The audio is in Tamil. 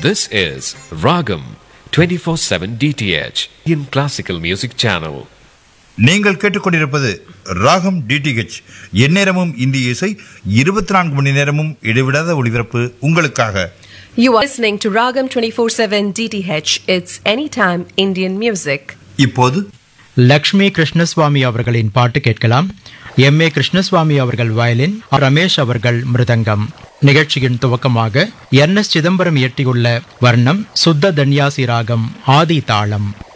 This is Ragam 24/7 DTH in classical music channel. நீங்கள் கேட்டுக்கொண்டிருப்பது ராகம் டிடிஹெச் எந்நேரமும் இந்திய இசை இருபத்தி நான்கு மணி நேரமும் இடைவிடாத ஒளிபரப்பு உங்களுக்காக You are listening to Ragam 24/7 DTH. It's anytime Indian music. இப்போது லக்ஷ்மி கிருஷ்ணசுவாமி அவர்களின் பாட்டு கேட்கலாம் எம் ஏ கிருஷ்ணசுவாமி அவர்கள் வயலின் ரமேஷ் அவர்கள் மிருதங்கம் நிகழ்ச்சியின் துவக்கமாக என் எஸ் சிதம்பரம் இயற்றியுள்ள வர்ணம் சுத்த தன்யாசி ராகம் ஆதி தாளம்